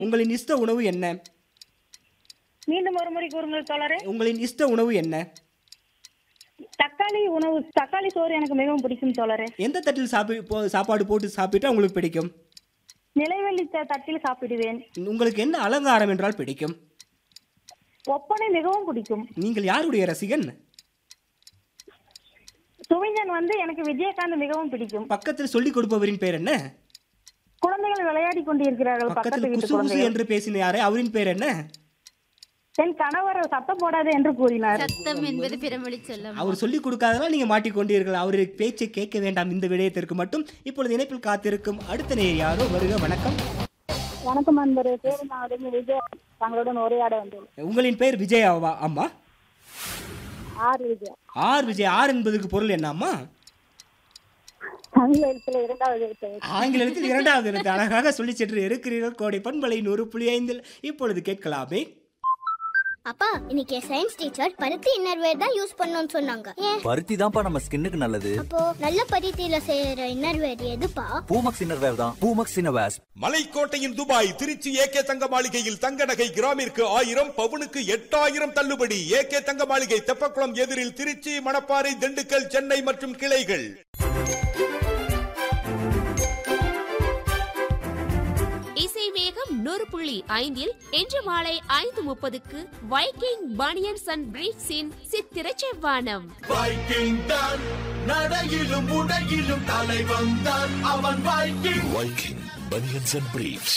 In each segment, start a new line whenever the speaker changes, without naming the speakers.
உங்களின் இஷ்ட உணவு என்ன
மீண்டும் ஒரு முறை கூறுங்கள் தோழரே
உங்களின் இஷ்ட உணவு என்ன
தக்காளி உணவு தக்காளி சோறு எனக்கு மிகவும் பிடிக்கும் தோழரே
எந்த தட்டில் சாப்பி போ- சாப்பாடு போட்டு சாப்பிட்டா உங்களுக்கு பிடிக்கும்
நிலைவெள்ளி த- தட்டில் சாப்பிடுவேன்
உங்களுக்கு என்ன அலங்காரம் என்றால் பிடிக்கும்
ஒப்பனை மிகவும் பிடிக்கும்
நீங்கள் யாருடைய ரசிகன்
சுவிஞ்சன் வந்து எனக்கு விஜயகாந்த் மிகவும் பிடிக்கும்
பக்கத்தில் சொல்லிக் கொடுப்பவரின் பேர் என்ன
குழந்தைகள் விளையாடி கொண்டிருக்கிறார்கள் பக்கத்து
பக்கத்தில்
வீட்டு
குசு குசு
குழந்தைகள்
என்று பேசினாரே அவரின் பேர் என்ன
என் கணவர் சத்தம் போடாது என்று கூறினார்
சத்தம் என்பது பிறமொழி சொல்லம்
அவர் சொல்லிக் கொடுக்காததால் நீங்க மாட்டிக்கொண்டீர்கள் அவர் பேச்சை கேட்க வேண்டாம் இந்த விடயத்திற்கு மட்டும் இப்பொழுது இணைப்பில் காத்திருக்கும் அடுத்த நேர் யாரோ வருக வணக்கம்
வணக்கம் நண்பரே பேரு நான் விஜய் தங்களுடன் உரையாட வந்தேன்
உங்களின் பெயர் விஜயாவா அம்மா
ஆர் விஜய்
ஆர் விஜய் ஆர் என்பதற்கு பொருள் என்ன அம்மா
தமிழ் எழுத்துல இரண்டாவது எழுத்து
ஆங்கிலத்தில் இரண்டாவது எழுத்து அழகாக சொல்லி சென்று இருக்கிறீர்கள் கோடை பண்பலை நூறு புள்ளி ஐந்தில் இப்பொழுது கேட்கலாமே
அப்பா இன்னைக்கு சயின்ஸ் டீச்சர் பருத்தி இன்னர்வேர் தான் யூஸ் பண்ணணும்னு சொன்னாங்க ஏன்
பருத்தி தான்ப்பா நம்ம ஸ்கின்னுக்கு நல்லது
அப்போ நல்ல பருத்தியில செய்யற இன்னர்வேர் எதுப்பா
பூமக்ஸ் இன்னர்வேர் தான் பூமக்ஸ் இன்னர்வேர்ஸ்
மலைக்கோட்டையின் துபாய் திருச்சி ஏகே தங்க மாளிகையில் தங்க நகை கிராமிற்கு ஆயிரம் பவுனுக்கு எட்டாயிரம் தள்ளுபடி ஏகே தங்க மாளிகை தெப்பக்குளம் எதிரில் திருச்சி மணப்பாறை திண்டுக்கல் சென்னை மற்றும் கிளைகள்
இசை வேகம் நூறு புள்ளி ஐந்தில் இன்று மாலை ஐந்து முப்பதுக்கு வைக்கிங் பனியன்ஸ் அண்ட் பிரீட்ஸின் சித்திர செவ்வானம்
வைக்கிங் தான் நடையிலும் உடையிலும் தலைவன் தான் அவன் Viking Viking banians and briefs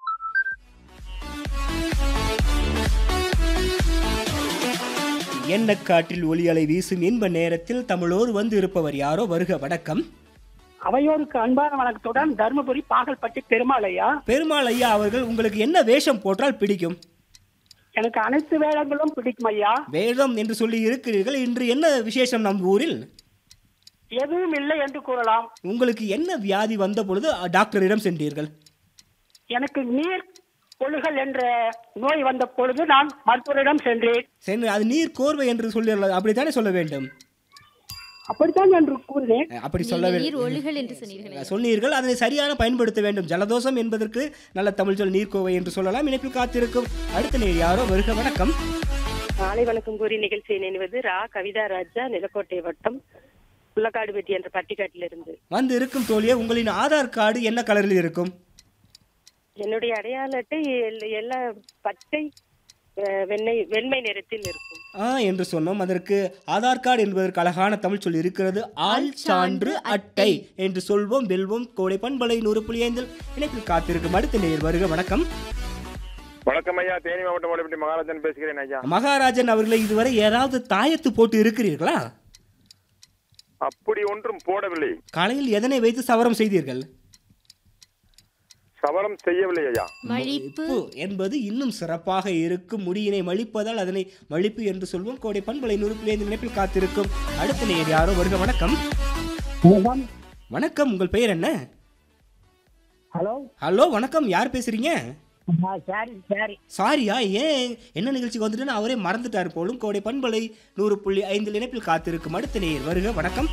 எண்ணக்காற்றில் ஒளி அலை வீசும் இன்ப நேரத்தில் தமிழோடு வந்து இருப்பவர் யாரோ வருக வணக்கம்
அவையோருக்கு அன்பான வணக்கத்துடன் தருமபுரி பாகல்பட்டி பெருமாளையா
பெருமாள் ஐயா அவர்கள் உங்களுக்கு என்ன வேஷம் போட்டால் பிடிக்கும்
எனக்கு அனைத்து வேடங்களும் பிடிக்கும் ஐயா
வேதம் என்று சொல்லி இருக்கிறீர்கள் இன்று என்ன விசேஷம் நம் ஊரில்
எதுவும் இல்லை என்று கூறலாம்
உங்களுக்கு என்ன வியாதி வந்த பொழுது அ, டாக்டரிடம் சென்றீர்கள்
எனக்கு நீர் கொழுகள் என்ற நோய் வந்த பொழுது நான் மருத்துவரிடம் சென்றேன்
சென்று அது நீர் கோர்வை என்று சொல்லி அப்படித்தானே சொல்ல வேண்டும்
அப்படித்தான் என்று கூறினேன்
அஹ், அப்படி
நீங்க
சொல்ல
நீர் ஒழுகல் என்று சொன்னீர்கள்
சொன்னீர்கள் அதனை சரியான பயன்படுத்த வேண்டும் ஜலதோஷம் என்பதற்கு நல்ல தமிழ் சொல் நீர்க்கோவை என்று சொல்லலாம் இணைப்பில் காத்திருக்கும் அடுத்த நேர் யாரோ வருக வணக்கம்
மாலை வணக்கம் கூறி நிகழ்ச்சியை நினைவது ரா கவிதா ராஜா நிலக்கோட்டை வட்டம் புள்ளக்காடுபட்டி என்ற பட்டிக்காட்டிலிருந்து
வந்து இருக்கும் தோழியே உங்களின் ஆதார் கார்டு என்ன கலரில் இருக்கும்
என்னுடைய அடையாள அட்டை எல்- எல்லா பச்சை அஹ், வெண்ணெய் வெண்மை நிறத்தில் இருக்கும்
ஆ என்று சொன்னோம் அதற்கு ஆதார் கார்டு என்பதற்கு அழகான தமிழ் சொல் இருக்கிறது ஆள் சான்று அட்டை என்று சொல்வோம் வெல்வோம் கோடை பண்பலை நூறு புள்ளி ஐந்தில் இணைப்பில் காத்திருக்கும் அடுத்த நேர் வருக வணக்கம்
வணக்கம் ஐயா தேனி மாவட்டம் வடப்பட்டி மகாராஜன் பேசுகிறேன் ஐயா
மகாராஜன் அவர்களை இதுவரை ஏதாவது தாயத்து போட்டு இருக்கிறீர்களா
அப்படி ஒன்றும் போடவில்லை
காலையில் எதனை வைத்து சவரம் செய்தீர்கள்
சவரம் செய்யவில்லை ஐயா
மழிப்பு
மழிப்பு என்பது இன்னும் சிறப்பாக இருக்கும் முடியினை மழிப்பதால் அதனை மழிப்பு என்று சொல்வோம் கோடை பண்பலை நூறு புள்ளி ஐந்து நினைப்பில் காத்திருக்கும் அடுத்த நேர் யாரோ வருக வணக்கம் வணக்கம் உங்கள் பெயர் என்ன
ஹலோ
ஹலோ வணக்கம் யார் பேசுறீங்க
சரி சரி
சாரியா ஏன் என்ன நிகழ்ச்சிக்கு வந்துட்டுன்னு அவரே மறந்துட்டார் போலும் கோடை பண்பலை நூறு புள்ளி ஐந்தில் இணைப்பில் காத்திருக்கும் அடுத்த நேர் வருக வணக்கம்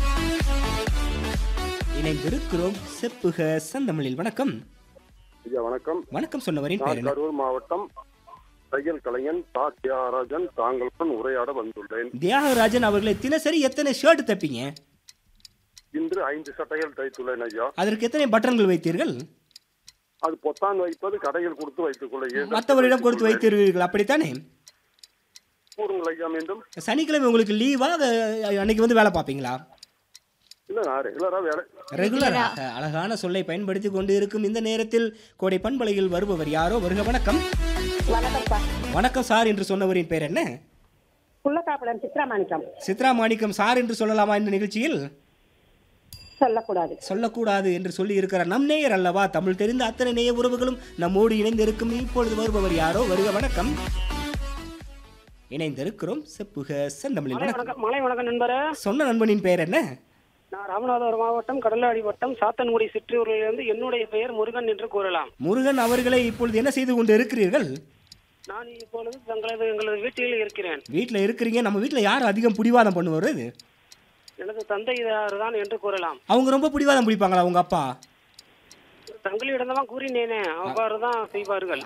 இணைந்திருக்கிறோம் செப்புக சந்தமிழில் வணக்கம்
ஐயா வணக்கம்
வணக்கம் சொன்னவரின் பெயர்
நான்
என்ன
கரூர் மாவட்டம் தையல் கலைஞன் தா தியாகராஜன் தாங்களுடன் உரையாட வந்துள்ளேன்
தியாகராஜன் அவர்களை தினசரி எத்தனை ஷர்ட் தைப்பீங்க
இன்று ஐந்து சட்டைகள் தைத்துள்ளேன் ஐயா
அதற்கு எத்தனை பட்டன்கள் வைத்தீர்கள்
அது பொத்தான் வைப்பது கடையில் கொடுத்து வைத்துக் கொள்ள
மற்றவரிடம் கொடுத்து வைத்திருவீர்கள் அப்படித்தானே
கூறுங்கள் ஐயா மீண்டும்
சனிக்கிழமை உங்களுக்கு லீவா அன்னைக்கு வந்து வேலை பார்ப்பீங்களா
இல்ல நான் ரெகுலரா வேலை
ரெகுலராக அழகான சொல்லை பயன்படுத்தி கொண்டு இருக்கும் இந்த நேரத்தில் கோடை பண்பலையில் வருபவர் யாரோ வருக வணக்கம்
வணக்கம்ப்பா
வணக்கம் சார் என்று சொன்னவரின் பேர் என்ன
புள்ளக்காப்பலன் சித்ராமாணிக்கம்
சித்ரா மாணிக்கம் சார் என்று சொல்லலாமா இந்த நிகழ்ச்சியில்
சொல்லக்கூடாது
சொல்லக்கூடாது என்று சொல்லி இருக்கிறார் நம் நேயர் அல்லவா தமிழ் தெரிந்த அத்தனை நேய உறவுகளும் நம்மோடு இணைந்திருக்கும் இப்பொழுது வருபவர் யாரோ வருக வணக்கம் இணைந்திருக்கிறோம் செப்புக செந்தமிழில்
மலை
வணக்கம்
வணக்கம் மலை வணக்கம் நண்பரே
சொன்ன நண்பனின் பெயர் என்ன
நான் ராமநாதபுரம் மாவட்டம் கடலாடி வட்டம் சாத்தன்குடி சிற்றூரிலிருந்து என்னுடைய பெயர் முருகன் என்று கூறலாம்
முருகன் அவர்களை இப்பொழுது என்ன செய்து கொண்டு இருக்கிறீர்கள்
நான் இப்பொழுது தங்களது எங்களது வீட்டில் இருக்கிறேன்
வீட்டில் இருக்கிறீங்க நம்ம வீட்டில் யார் அதிகம் பிடிவாதம் பண்ணுவார் இது
எனது தந்தையார் தான் என்று கூறலாம்
அவங்க ரொம்ப பிடிவாதம் பிடிப்பாங்களா உங்க அப்பா
தங்களிடம் தான் கூறினேனே அவ்வாறு தான் செய்வார்கள்